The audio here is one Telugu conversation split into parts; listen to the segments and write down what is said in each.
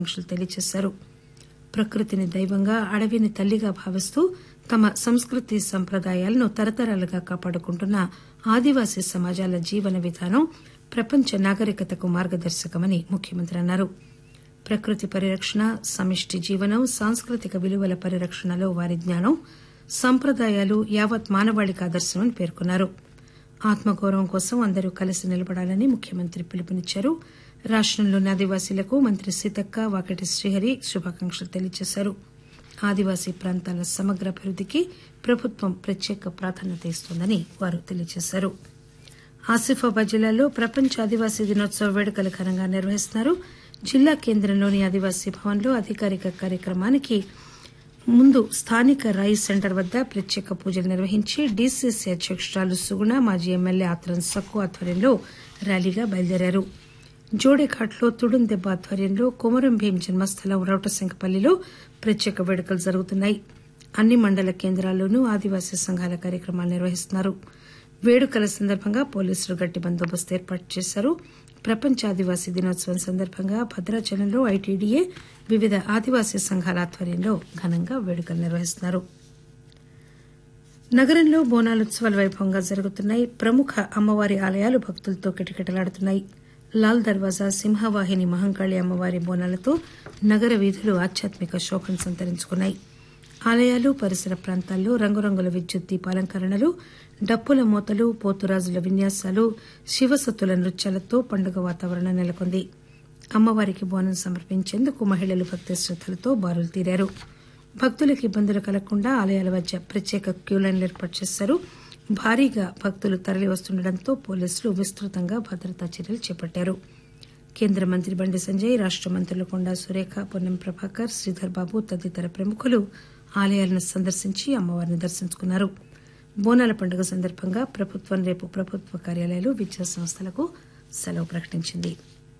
శుభాకాంక్షలు తెలియజేశారు ప్రకృతిని దైవంగా అడవిని తల్లిగా భావిస్తూ తమ సంస్కృతి సంప్రదాయాలను తరతరాలుగా కాపాడుకుంటున్న ఆదివాసీ సమాజాల జీవన విధానం ప్రపంచ నాగరికతకు మార్గదర్శకమని ముఖ్యమంత్రి అన్నారు ప్రకృతి పరిరక్షణ సమిష్టి జీవనం సాంస్కృతిక విలువల పరిరక్షణలో వారి జ్ఞానం సంప్రదాయాలు యావత్ మానవాళికి ఆదర్శమని పేర్కొన్నారు ఆత్మగౌరవం కోసం అందరూ కలిసి నిలబడాలని ముఖ్యమంత్రి పిలుపునిచ్చారు రాష్టంలోని ఆదివాసీలకు మంత్రి సీతక్క వాకటి శ్రీహరి శుభాకాంక్షలు తెలియజేశారు ఆదివాసీ ప్రాంతాల సమగ్ర అభివృద్దికి ప్రభుత్వం ప్రత్యేక ప్రాధాన్యత ఇస్తోందని వారు తెలియజేశారు ఆసిఫాబాద్ జిల్లాలో ప్రపంచ ఆదివాసీ దినోత్సవ వేడుకలు ఘనంగా నిర్వహిస్తున్నారు జిల్లా కేంద్రంలోని ఆదివాసీ భవన్లో అధికారిక కార్యక్రమానికి ముందు స్థానిక రైస్ సెంటర్ వద్ద ప్రత్యేక పూజలు నిర్వహించి డీసీసీ అధ్యకురాలు సుగుణ మాజీ ఎమ్మెల్యే ఆత్రం సక్కు ఆధ్వర్యంలో ర్యాలీగా బయలుదేరారు జోడేఘాట్లో తుడుం దెబ్బ ఆధ్వర్యంలో కొమరం భీం జన్మస్థలం రౌటసింగపల్లిలో ప్రత్యేక వేడుకలు జరుగుతున్నాయి అన్ని మండల కేంద్రాల్లోనూ ఆదివాసీ సంఘాల కార్యక్రమాలు నిర్వహిస్తున్నారు వేడుకల సందర్భంగా పోలీసులు గట్టి బందోబస్తు ఏర్పాటు చేశారు ప్రపంచ ఆదివాసీ దినోత్సవం సందర్భంగా భద్రాచలంలో ఐటీడీఏ వివిధ ఆదివాసీ సంఘాల ఆధ్వర్యంలో ఘనంగా వేడుకలు నిర్వహిస్తున్నారు నగరంలో బోనాలుత్సవాలు వైభవంగా జరుగుతున్నాయి ప్రముఖ అమ్మవారి ఆలయాలు భక్తులతో కిటకిటలాడుతున్నాయి లాల్ దర్వాజా సింహవాహిని మహంకాళి అమ్మవారి బోనాలతో నగర వీధులు ఆధ్యాత్మిక శోభను సంతరించుకున్నాయి ఆలయాలు పరిసర ప్రాంతాల్లో రంగురంగుల విద్యుత్ దీపాలంకరణలు డప్పుల మూతలు పోతురాజుల విన్యాసాలు శివసత్తుల నృత్యాలతో పండుగ వాతావరణం నెలకొంది అమ్మవారికి బోనం సమర్పించేందుకు మహిళలు భక్తి శ్రద్దలతో బారులు తీరారు భక్తులకు ఇబ్బందులు కలగకుండా ఆలయాల మధ్య ప్రత్యేక క్యూలైన్లు ఏర్పాటు చేశారు భారీగా భక్తులు తరలి వస్తుండటంతో పోలీసులు విస్తృతంగా భద్రతా చర్యలు చేపట్టారు కేంద్ర మంత్రి బండి సంజయ్ రాష్ట మంత్రులు కొండా సురేఖ పొన్నం ప్రభాకర్ శ్రీధర్ బాబు తదితర ప్రముఖులు ఆలయాలను సందర్శించి అమ్మవారిని దర్శించుకున్నారు బోనాల పండుగ సందర్భంగా ప్రభుత్వం రేపు ప్రభుత్వ కార్యాలయాలు విద్యా సంస్థలకు సెలవు ప్రకటించింది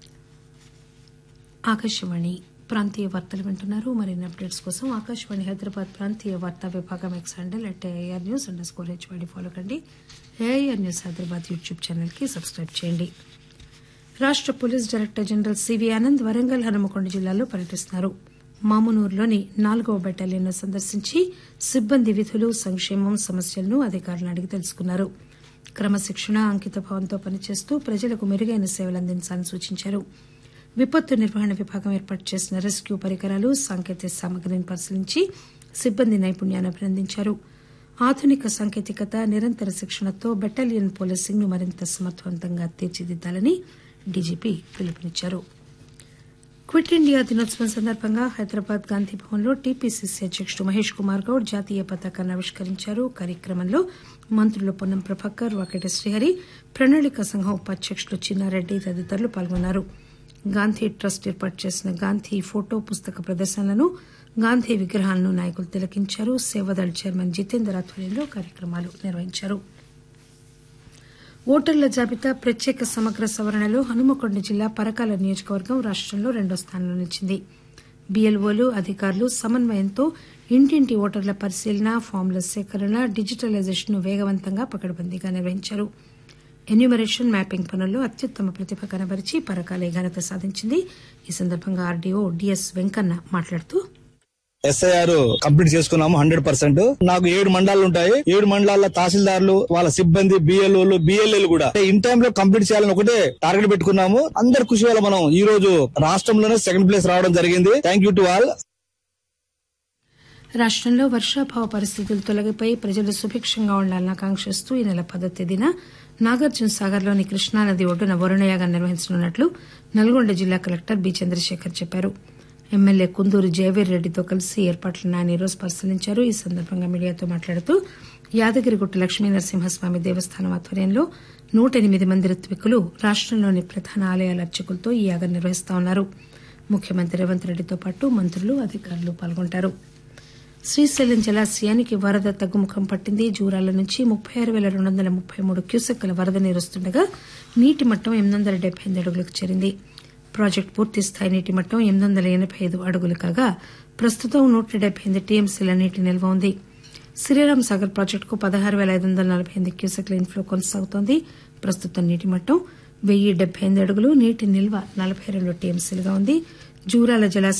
ఆకాశవాణి ప్రాంతీయ వార్తలు వింటున్నారు మరిన్ని అప్డేట్స్ కోసం ఆకాశవాణి హైదరాబాద్ ప్రాంతీయ వార్తా విభాగం X handle at AIR news underscore HYD follow కండి AIR news Hyderabad YouTube channel కి సబ్స్క్రైబ్ చేయండి రాష్ట police director general CV Anand Warangal Hanumakonda జిల్లాలో పర్యటిస్తున్నారు మామునూరులోని నాలుగవ బెటాలియన్ను సందర్శించి సిబ్బంది విధులు సంక్షేమం సమస్యలను అధికారులను అడిగి తెలుసుకున్నారు క్రమశిక్షణ అంకితభావంతో పనిచేస్తూ ప్రజలకు మెరుగైన సేవలు అందించాలని సూచించారు విపత్తు నిర్వహణ విభాగం ఏర్పాటు చేసిన రెస్క్యూ పరికరాలు సాంకేతిక సామగ్రిని పరిశీలించి సిబ్బంది నైపుణ్యాన్ని అభినందించారు ఆధునిక సాంకేతికత నిరంతర శిక్షణతో బెటాలియన్ పోలీసింగ్ ను మరింత సమర్థవంతంగా తీర్చిదిద్దాలని డీజీపీ పిలుపునిచ్చారు క్విట్ ఇండియా దినోత్సవం సందర్భంగా హైదరాబాద్ గాంధీ భవన్లో టీపీసీసీ అధ్యకుడు మహేష్ కుమార్ గౌడ్ జాతీయ పతాకాన్ని ఆవిష్కరించారు కార్యక్రమంలో మంత్రులు పొన్నం ప్రభాకర్ వాకటి శ్రీహరి ప్రణాళిక సంఘం ఉపాధ్యకులు చిన్నారెడ్డి తదితరులు పాల్గొన్నారు గాంధీ ట్రస్ట్ ఏర్పాటు చేసిన గాంధీ ఫోటో పుస్తక ప్రదర్శనలను గాంధీ విగ్రహాలను నాయకులు తిలకించారు సేవాదళ్ చైర్మన్ జితేందర్ ఆధ్వర్యంలో కార్యక్రమాలు నిర్వహించారు ఓటర్ల జాబితా ప్రత్యేక సమగ్ర సవరణలో హనుమకొండ జిల్లా పరకాల నియోజకవర్గం రాష్టంలో రెండో స్థానంలో నిలిచింది బీఎల్ఓలు అధికారులు సమన్వయంతో ఇంటింటి ఓటర్ల పరిశీలన ఫామ్ల సేకరణ డిజిటలైజేషన్ వేగవంతంగా పకడ్బందీగా నిర్వహించారు ఎన్యూమరేషన్ మ్యాపింగ్ పనుల్లో అత్యుత్తమ ప్రతిభ కనబరిచి పరకాలే ఘనత సాధించింది ఈ సందర్భంగా ఆర్డీఓ డిఎస్ వెంకన్న మాట్లాడుతూ ఎస్ఐఆర్ కంప్లీట్ చేసుకున్నాము హండ్రెడ్ పర్సెంట్ నాకు ఏడు మండలాలు ఉంటాయి ఏడు మండలాల తహసీల్దార్లు వాళ్ళ సిబ్బంది బిఎల్ఓలు బిఎల్ఏలు కూడా ఇన్ టైమ్ లో కంప్లీట్ చేయాలని ఒకటే టార్గెట్ పెట్టుకున్నాము అందరి కృషి వల్ల మనం ఈ రోజు రాష్ట్రంలోనే సెకండ్ ప్లేస్ రావడం జరిగింది థ్యాంక్ యూ టు ఆల్ రాష్టంలో వర్షాభావ పరిస్థితులు తొలగిపోయి ప్రజలు సుభిక్షంగా ఉండాలని ఆకాంక్షిస్తూ ఈ నెల పదో తేదీన నాగార్జున సాగర్లోని కృష్ణానది ఒడ్డున వరుణయాగం నిర్వహించనున్నట్లు నల్గొండ జిల్లా కలెక్టర్ బి చంద్రశేఖర్ చెప్పారు ఎమ్మెల్యే కుందూరు జయవీర్ రెడ్డితో కలిసి ఏర్పాట్లను ఆయన ఈరోజు పరిశీలించారు ఈ సందర్భంగా మీడియాతో మాట్లాడుతూ యాదగిరిగుట్ట లక్ష్మీ నరసింహస్వామి దేవస్థానం ఆధ్వర్యంలో నూట ఎనిమిది మంది ఋత్వికులు రాష్టంలోని ప్రధాన ఆలయాల అర్చకులతో ఈ యాగం నిర్వహిస్తామన్నారు ముఖ్యమంత్రి రేవంత్ రెడ్డితో పాటు మంత్రులు అధికారులు పాల్గొంటారు శ్రీశైలం జలాశయానికి వరద తగ్గుముఖం పట్టింది జూరాల నుంచి ముప్పై ఆరు పేల రెండు వందల ముప్పై మూడు క్యూసెక్కుల వరద నీరు వస్తుండగా నీటి మట్టం ఎనిమిది వందల డెబ్బై ఎనిమిది అడుగులకు చేరింది ప్రాజెక్టు పూర్తి స్థాయి నీటి మట్టం ఎనిమిది వందల ఎనబై ఐదు అడుగులు కాగా ప్రస్తుతం నూట డెబ్బై ఎనిమిది టీఎంసీల నీటి నిల్వ ఉంది శ్రీరామ్ సాగర్ ప్రాజెక్టుకు పదహారు పేల ఐదు వందల నలభై ఎనిమిది క్యూసెక్ల ఇన్ఫ్లో కొనసాగుతోంది ప్రస్తుతం నీటి మట్టం వెయ్యి డెబ్బై ఎనిమిది అడుగులు నీటి నిల్వ నలభై రెండు టీఎంసీలుగా ఉంది జూరాల జలాశయం